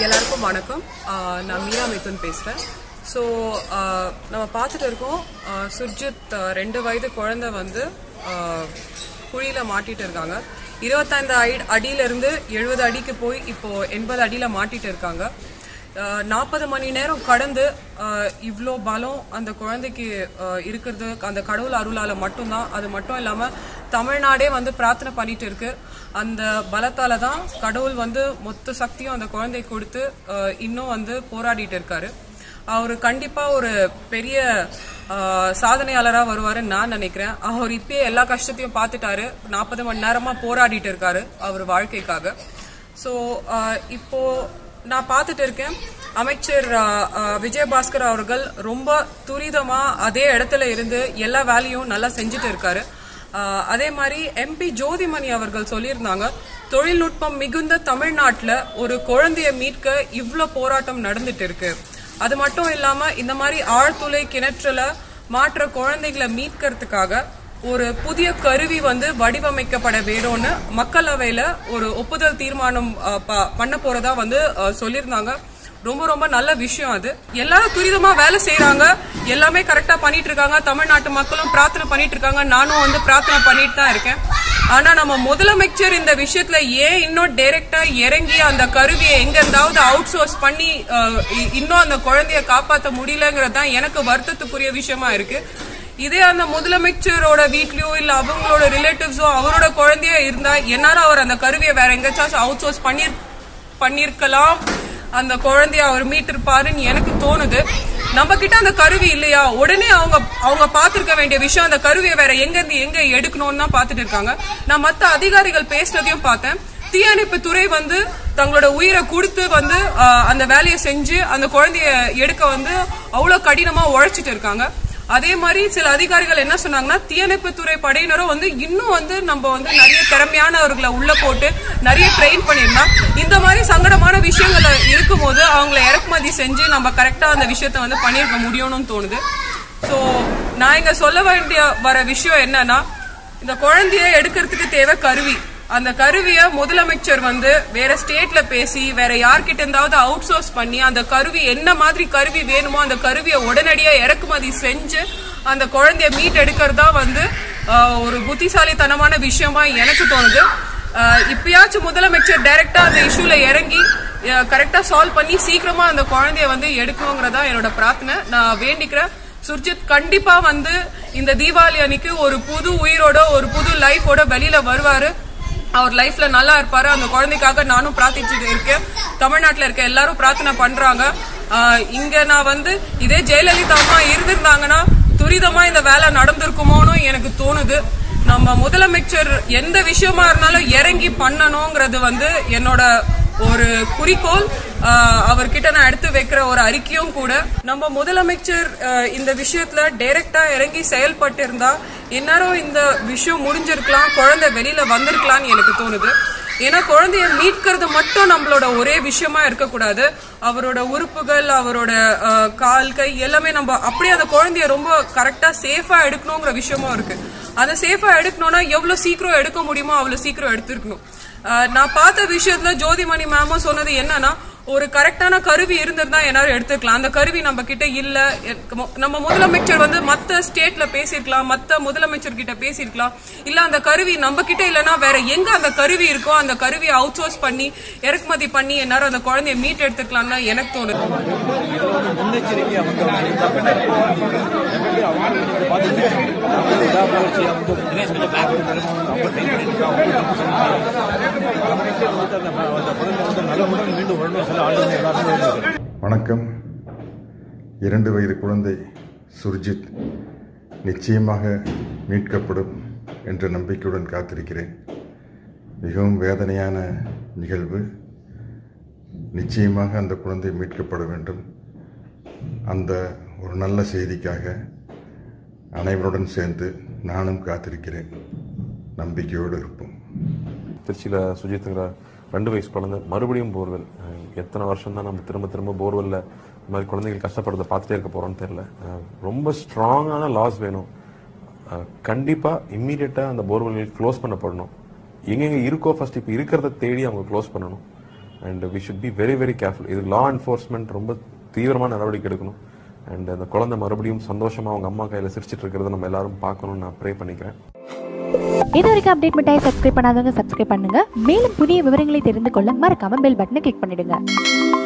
எல்லாருக்கும் வணக்கம் ஆஹ் நான் மீரா மிதுன் பேசுகிறேன் ஸோ நம்ம பார்த்துட்டு இருக்கோம் ஆஹ் சுர்ஜித் ஆஹ் ரெண்டு வயது குழந்தை வந்து குழியில் மாட்டிட்டு இருக்காங்க இருபத்தைந்து அடி அடியிலிருந்து எழுபது அடிக்கு போய் இப்போ எண்பது அடியில் மாட்டிட்டு இருக்காங்க நாற்பது மணி நேரம் கடந்து இவ்வளோ பலம் அந்த குழந்தைக்கு ஆஹ் இருக்கிறது அந்த கடவுள் அருளால மட்டும்தான் அது மட்டும் இல்லாம தமிழ்நாடே வந்து பிரார்த்தனை பண்ணிட்டு இருக்கு அந்த பலத்தால தான் கடவுள் வந்து மொத்த சக்தியும் அந்த குழந்தை கொடுத்து ஆஹ் இன்னும் வந்து போராடிட்டு இருக்காரு அவர் கண்டிப்பா ஒரு பெரிய ஆஹ் சாதனையாளரா வருவாருன்னு நான் நினைக்கிறேன் அவர் இப்பயே எல்லா கஷ்டத்தையும் பார்த்துட்டாரு நாற்பது மணி நேரமா போராடிட்டு இருக்காரு அவர் வாழ்க்கைக்காக ஸோ இப்போ நான் பார்த்துட்டு இருக்கேன் அமைச்சர் ஆஹ், ஆஹ், விஜயபாஸ்கர் அவர்கள் ரொம்ப துரிதமா அதே இடத்துல இருந்து எல்லா வேலையும் நல்லா செஞ்சுட்டு இருக்காரு ஆஹ், அதே மாதிரி எம்பி ஜோதிமணி அவர்கள் சொல்லியிருந்தாங்க தொழில்நுட்பம் மிகுந்த தமிழ்நாட்டுல ஒரு குழந்தைய மீட்க இவ்ளோ போராட்டம் நடந்துட்டு இருக்கு அது மட்டும் இல்லாம இந்த மாதிரி ஆழ்துளை கிணற்றுல மாற்ற குழந்தைகளை மீட்கிறதுக்காக ஒரு புதிய கருவி வந்து வடிவமைக்கப்பட வேணும்னு மக்களவையில ஒரு ஒப்புதல் தீர்மானம் அஹ், ப- பண்ண போறதா வந்து அஹ், சொல்லியிருந்தாங்க ரொம்ப ரொம்ப நல்ல விஷயம் அது எல்லாரும் துரிதமா வேலை செய்யறாங்க எல்லாமே கரெக்டா பண்ணிட்டு இருக்காங்க தமிழ்நாட்டு மக்களும் பிரார்த்தனை பண்ணிட்டு இருக்காங்க நானும் வந்து பிரார்த்தனை பண்ணிட்டு தான் இருக்கேன் ஆனா நம்ம முதலமைச்சர் இந்த விஷயத்துல ஏன் இன்னும் டைரக்டா இறங்கி அந்த கருவியை எங்க இருந்தாவது அவுட் சோர்ஸ் பண்ணி அஹ், இ- இன்னும் அந்த குழந்தைய காப்பாத்த முடியலங்கிறது தான் எனக்கு வருத்தத்துக்குரிய விஷயமா இருக்கு இதே அந்த முதலமைச்சரோட வீட்லயோ இல்ல அவங்களோட ரிலேட்டிவ்ஸோ அவரோட குழந்தையா இருந்தா என்னாலும் அவர் அந்த கருவியை வேற எங்கேயாச்சும் அவுட் சோர்ஸ் பண்ணி பண்ணிருக்கலாம் அந்த குழந்தைய அவர் மீட்டிருப்பாருன்னு எனக்கு தோணுது நம்ம கிட்ட அந்த கருவி இல்லையா உடனே அவங்க அவங்க பார்த்திருக்க வேண்டிய விஷயம் அந்த கருவியை வேற எங்க இருந்து எங்க எடுக்கணும்னு தான் பார்த்துட்டு இருக்காங்க நான் மத்த அதிகாரிகள் பேசுனதையும் பார்த்தேன் தீயணைப்பு துறை வந்து தங்களோட உயிரை கொடுத்து வந்து ஆஹ், அந்த வேலையை செஞ்சு அந்த குழந்தைய எடுக்க வந்து அவ்வளவு கடினமா உழைச்சிட்டு இருக்காங்க அதே மாதிரி சில அதிகாரிகள் என்ன சொன்னாங்கன்னா தீயணைப்பு துறை படையினரும் வந்து இன்னும் வந்து நம்ம வந்து நிறைய திறமையானவர்களை உள்ள போட்டு நிறைய ட்ரெயின் பண்ணியிருந்தா இந்த மாதிரி சங்கடமான விஷயங்கள் இருக்கும்போது அவங்கள இறக்குமதி செஞ்சு நம்ம கரெக்டா அந்த விஷயத்த வந்து பண்ணியிருக்க முடியும்னு தோணுது ஸோ நான் இங்க சொல்ல வேண்டிய வர விஷயம் என்னன்னா இந்த குழந்தைய எடுக்கிறதுக்கு தேவை கருவி அந்த கருவியை முதலமைச்சர் வந்து வேற ஸ்டேட்ல பேசி வேற யார்கிட்ட இருந்தாவது அவுட் சோர்ஸ் பண்ணி அந்த கருவி என்ன மாதிரி கருவி வேணுமோ அந்த கருவியை உடனடியா இறக்குமதி செஞ்சு அந்த குழந்தைய மீட் எடுக்கிறதா வந்து ஆஹ், ஒரு புத்திசாலித்தனமான விஷயமா எனக்கு தோணுது ஆஹ், இப்பயாச்சும் முதலமைச்சர் டைரக்டா அந்த இஷ்யூல இறங்கி கரெக்டா சால்வ் பண்ணி சீக்கிரமா அந்த குழந்தைய வந்து எடுக்கணுங்கிறதா என்னோட பிரார்த்தனை நான் வேண்டிக்கிறேன் சுர்ஜித் கண்டிப்பா வந்து இந்த தீபாவளி அன்னைக்கு ஒரு புது உயிரோட ஒரு புது லைஃபோட வெளியில வருவாரு அவர் லைஃப்ல நல்லா இருப்பாரு அந்த குழந்தைக்காக நானும் பிரார்த்திச்சுட்டு இருக்கேன் தமிழ்நாட்டுல இருக்க எல்லாரும் பிரார்த்தனை பண்றாங்க ஆஹ் இங்க நான் வந்து இதே ஜெயலலிதா அம்மா இருந்திருந்தாங்கன்னா துரிதமா இந்த வேலை நடந்திருக்குமோன்னு எனக்கு தோணுது நம்ம முதலமைச்சர் எந்த விஷயமா இருந்தாலும் இறங்கி பண்ணணுங்கிறது வந்து என்னோட ஒரு குறிக்கோள் ஆஹ் அவர்கிட்ட நான் எடுத்து வைக்கிற ஒரு அறிக்கையும் கூட நம்ம முதலமைச்சர் ஆஹ் இந்த விஷயத்துல டைரக்டா இறங்கி செயல்பட்டு இருந்தா இந்நேரம் இந்த விஷயம் முடிஞ்சிருக்கலாம் குழந்தை வெளியில வந்திருக்கலாம்னு எனக்கு தோணுது ஏன்னா குழந்தைய மீட்கிறது மட்டும் நம்மளோட ஒரே விஷயமா இருக்கக்கூடாது அவரோட உறுப்புகள் அவரோட ஆஹ், கால் கை எல்லாமே நம்ம அப்படியே அந்த குழந்தைய ரொம்ப கரெக்டா சேஃபா எடுக்கணுங்கிற விஷயமும் இருக்கு அதை சேஃபா எடுக்கணும்னா எவ்வளவு சீக்கிரம் எடுக்க முடியுமோ அவ்வளவு சீக்கிரம் எடுத்திருக்கணும் ஆஹ், நான் பார்த்த விஷயத்துல ஜோதிமணி மேமும் சொன்னது என்னன்னா ஒரு கரெக்டான கருவி இருந்திருந்தா எல்லாரும் எடுத்துக்கலாம் அந்த கருவி நம்ம கிட்ட இல்ல எ- மொ- நம்ம முதலமைச்சர் வந்து மத்த ஸ்டேட்ல பேசியிருக்கலாம் மத்த முதலமைச்சர் கிட்ட பேசியிருக்கலாம் இல்ல அந்த கருவி நம்ம கிட்ட இல்லனா வேற எங்க அந்த கருவி இருக்கோ அந்த கருவியை அவுட் சோர்ஸ் பண்ணி இறக்குமதி பண்ணி எல்லாரும் அந்த குழந்தைய மீட் எடுத்துக்கலாம் தான் எனக்கு தோணுது முன்னெச்சரிக்கை அவங்க அவங்க பார்த்துட்டு விடாமுயற்சி அவங்க தினேஷ் கொஞ்சம் பேக் அவங்க ட்ரெயின் பண்ணிட்டு அந்த அந்த குழந்தை வந்து நல்ல முறையில் மீண்டும் வரணும் சொல்ல ஆண்டு எல்லாருமே வேண்டியிருக்கிறேன். வணக்கம் இரண்டு வயது குழந்தை சுர்ஜித் நிச்சயமாக மீட்கப்படும் என்ற நம்பிக்கையுடன் காத்திருக்கிறேன் மிகவும் வேதனையான நிகழ்வு நிச்சயமாக அந்த குழந்தை மீட்கப்பட வேண்டும் அந்த ஒரு நல்ல செய்திக்காக அனைவருடன் சேர்ந்து நானும் காத்திருக்கிறேன் நம்பிக்கையோடு இருப்போம் திருச்சியில் சுஜித்துங்கிற ரெண்டு வயசு குழந்தை மறுபடியும் போர்வெல் அஹ் எத்தனை வருஷம் தான் நம்ம திரும்ப திரும்ப போர்வெல்ல இந்த மாதிரி குழந்தைகள் கஷ்டப்படுறத பார்த்துட்டே இருக்க போறோம்னு தெரியல அஹ் ரொம்ப ஸ்ட்ராங்கான லாஸ் வேணும் அஹ் கண்டிப்பா இம்மீடியட்டா அந்த போர்வெல் க்ளோஸ் பண்ணப்படணும் எங்கெங்க இருக்கோ ஃபர்ஸ்ட் இப்போ இருக்கிறத தேடி அவங்க க்ளோஸ் பண்ணணும் and we should be very very careful இது லா என்ஃபோர்ஸ்மெண்ட் ரொம்ப தீவிரமான நடவடிக்கை எடுக்கணும் அண்ட் அந்த குழந்தை மறுபடியும் சந்தோஷமா அவங்க அம்மா கையில சிரிச்சிட்டு இருக்கிறத நம்ம எல்லாரும் பார்க்கணும்னு நான் ப்ரே பண்ணிக்கிறேன் இது வரைக்கும் அப்டேட் மிட்டாய் சப்ஸ்கிரைப் பண்ணாதவங்க சப்ஸ்கிரைப் பண்ணுங்க மேலும் புதிய விவரங்களை தெரிந்து கொள்ள மறக்காம பெல் பட்டனை கிளிக் பண்ணிடுங்க